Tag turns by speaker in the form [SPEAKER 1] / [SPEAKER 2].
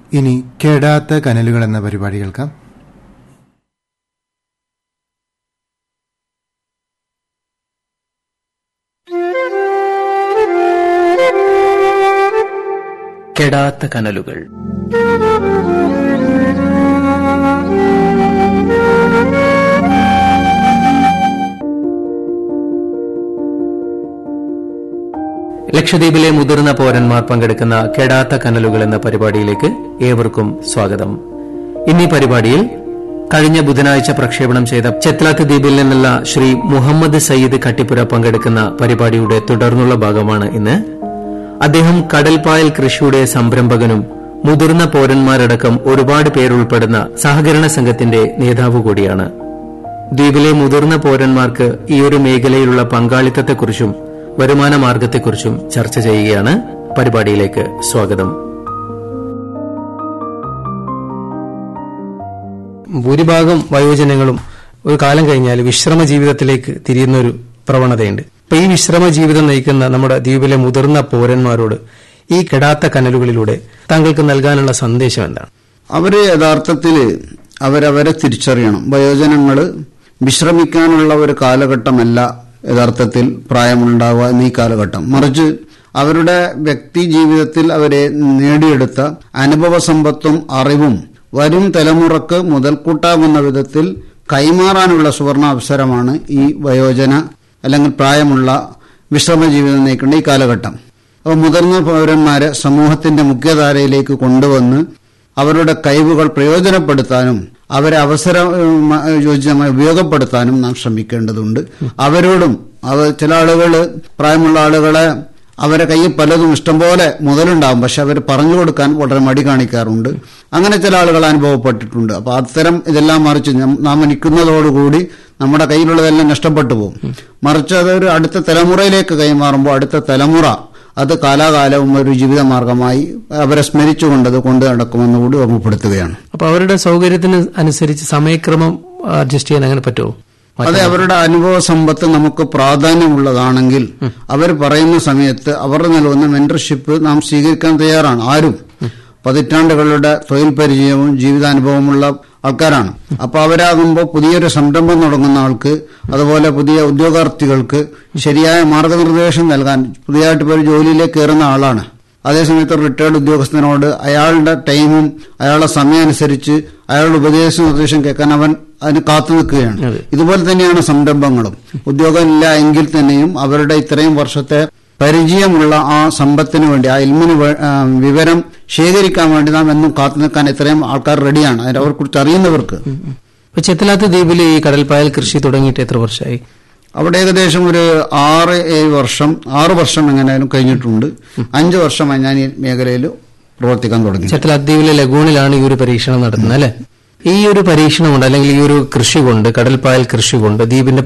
[SPEAKER 1] ഇനി കേടാത്ത കനലുകൾ എന്ന പരിപാടി കേൾക്കാം
[SPEAKER 2] കെടാത്ത കനലുകൾ ലക്ഷദ്വീപിലെ മുതിർന്ന പൗരന്മാർ പങ്കെടുക്കുന്ന കെടാത്ത കനലുകൾ എന്ന പരിപാടിയിലേക്ക് ഏവർക്കും സ്വാഗതം ഇന്നീ പരിപാടിയിൽ കഴിഞ്ഞ ബുധനാഴ്ച പ്രക്ഷേപണം ചെയ്ത ചെത്ലാത്ത് ദ്വീപിൽ നിന്നുള്ള ശ്രീ മുഹമ്മദ് സയ്യിദ് കട്ടിപ്പുര പങ്കെടുക്കുന്ന പരിപാടിയുടെ തുടർന്നുള്ള ഭാഗമാണ് ഇന്ന് അദ്ദേഹം കടൽപ്പായൽ കൃഷിയുടെ സംരംഭകനും മുതിർന്ന പൌരന്മാരടക്കം ഒരുപാട് പേരുൾപ്പെടുന്ന സഹകരണ സംഘത്തിന്റെ നേതാവ് കൂടിയാണ് ദ്വീപിലെ മുതിർന്ന പൌരന്മാർക്ക് ഈയൊരു മേഖലയിലുള്ള പങ്കാളിത്തത്തെക്കുറിച്ചും വരുമാന മാർഗത്തെക്കുറിച്ചും ചർച്ച ചെയ്യുകയാണ് പരിപാടിയിലേക്ക് സ്വാഗതം
[SPEAKER 3] ഭൂരിഭാഗം വയോജനങ്ങളും ഒരു കാലം കഴിഞ്ഞാൽ വിശ്രമ ജീവിതത്തിലേക്ക് തിരിയുന്ന ഒരു പ്രവണതയുണ്ട് അപ്പൊ ഈ വിശ്രമ ജീവിതം നയിക്കുന്ന നമ്മുടെ ദ്വീപിലെ മുതിർന്ന പൗരന്മാരോട് ഈ കെടാത്ത കനലുകളിലൂടെ താങ്കൾക്ക് നൽകാനുള്ള സന്ദേശം എന്താണ്
[SPEAKER 4] അവര് യഥാർത്ഥത്തിൽ അവരവരെ തിരിച്ചറിയണം വയോജനങ്ങൾ വിശ്രമിക്കാനുള്ള ഒരു കാലഘട്ടമല്ല യഥാർത്ഥത്തിൽ പ്രായമുണ്ടാവുക എന്ന ഈ കാലഘട്ടം മറിച്ച് അവരുടെ വ്യക്തി ജീവിതത്തിൽ അവരെ നേടിയെടുത്ത അനുഭവ സമ്പത്തും അറിവും വരും തലമുറക്ക് മുതൽക്കൂട്ടാകുന്ന വിധത്തിൽ കൈമാറാനുള്ള സുവർണ അവസരമാണ് ഈ വയോജന അല്ലെങ്കിൽ പ്രായമുള്ള വിശ്രമ ജീവിതം നയിക്കേണ്ട ഈ കാലഘട്ടം അപ്പോൾ മുതിർന്ന പൗരന്മാരെ സമൂഹത്തിന്റെ മുഖ്യധാരയിലേക്ക് കൊണ്ടുവന്ന് അവരുടെ കഴിവുകൾ പ്രയോജനപ്പെടുത്താനും അവരെ അവസരയോജിതമായി ഉപയോഗപ്പെടുത്താനും നാം ശ്രമിക്കേണ്ടതുണ്ട് അവരോടും അവർ ചില ആളുകൾ പ്രായമുള്ള ആളുകളെ അവരെ കയ്യിൽ പലതും ഇഷ്ടംപോലെ മുതലുണ്ടാവും പക്ഷെ അവർ പറഞ്ഞു കൊടുക്കാൻ വളരെ മടി കാണിക്കാറുണ്ട് അങ്ങനെ ചില ആളുകൾ അനുഭവപ്പെട്ടിട്ടുണ്ട് അപ്പൊ അത്തരം ഇതെല്ലാം മറിച്ച് നം- നാം നിൽക്കുന്നതോടുകൂടി നമ്മുടെ കയ്യിലുള്ളതെല്ലാം നഷ്ടപ്പെട്ടു പോകും മറിച്ച് അതൊരു അടുത്ത തലമുറയിലേക്ക് കൈമാറുമ്പോൾ അടുത്ത തലമുറ അത് കാലാകാലവും ഒരു ജീവിതമാർഗമായി അവരെ സ്മരിച്ചുകൊണ്ട് അത് കൊണ്ടു നടക്കുമെന്ന് കൂടി ഓർമ്മപ്പെടുത്തുകയാണ്
[SPEAKER 3] അപ്പൊ അവരുടെ സൗകര്യത്തിന് അനുസരിച്ച് സമയക്രമം അഡ്ജസ്റ്റ് ചെയ്യാൻ അങ്ങനെ പറ്റുമോ
[SPEAKER 4] അതെ അവരുടെ അനുഭവ സമ്പത്ത് നമുക്ക് പ്രാധാന്യമുള്ളതാണെങ്കിൽ അവർ പറയുന്ന സമയത്ത് അവർ നൽകുന്ന മെന്റർഷിപ്പ് നാം സ്വീകരിക്കാൻ തയ്യാറാണ് ആരും പതിറ്റാണ്ടുകളുടെ തൊഴിൽ പരിചയവും ജീവിതാനുഭവമുള്ള ആൾക്കാരാണ് അപ്പൊ അവരാകുമ്പോൾ പുതിയൊരു സംരംഭം തുടങ്ങുന്ന ആൾക്ക് അതുപോലെ പുതിയ ഉദ്യോഗാർത്ഥികൾക്ക് ശരിയായ മാർഗനിർദ്ദേശം നൽകാൻ പുതിയതായിട്ട് ഇപ്പോൾ ഒരു ജോലിയിലേക്ക് കയറുന്ന ആളാണ് അതേസമയത്ത് ഒരു റിട്ടയർഡ് ഉദ്യോഗസ്ഥനോട് അയാളുടെ ടൈമും അയാളുടെ സമയം അനുസരിച്ച് അയാളുടെ ഉപദേശ നിർദ്ദേശം കേൾക്കാൻ അവൻ അതിന് കാത്തു നിൽക്കുകയാണ്
[SPEAKER 3] അതെ.
[SPEAKER 4] ഇതുപോലെ തന്നെയാണ് സംരംഭങ്ങളും ഉദ്യോഗമില്ല എങ്കിൽ തന്നെയും അവരുടെ ഇത്രയും വർഷത്തെ പരിചയമുള്ള ആ സമ്പത്തിന് വേണ്ടി ആ ഇൽമിന് വേ- ആ, വിവരം ശേഖരിക്കാൻ വേണ്ടി നാം എന്നും കാത്തു നിൽക്കാൻ ഇത്രയും ആൾക്കാർ റെഡിയാണ് അതിനെ അവരെ കുറിച്ച് അറിയുന്നവർക്ക്
[SPEAKER 3] ഇപ്പൊ ചെത്തലാത്ത് ദ്വീപിൽ ഈ കടൽപ്പായൽ കൃഷി തുടങ്ങിയിട്ട് എത്ര വർഷമായി
[SPEAKER 4] അവിടെ ഏകദേശം ഒരു ആറ് ഏഴ് വർഷം ആറ് വർഷം എങ്ങനെയാലും കഴിഞ്ഞിട്ടുണ്ട് അഞ്ചു വർഷമായി ഞാൻ ഈ മേഖലയിൽ പ്രവർത്തിക്കാൻ തുടങ്ങി
[SPEAKER 3] ചെത്തലാത്ത് ദ്വീപിലെ ലഗൂണിലാണ് ഈ ഒരു പരീക്ഷണം നടത്തുന്നത് അല്ലെ ഈ ഒരു പരീക്ഷണം കൊണ്ട് അല്ലെങ്കിൽ ഈ ഒരു കൃഷി കൊണ്ട് കടൽപ്പായൽ കൃഷി കൊണ്ട് ദ്വീപിന്റെ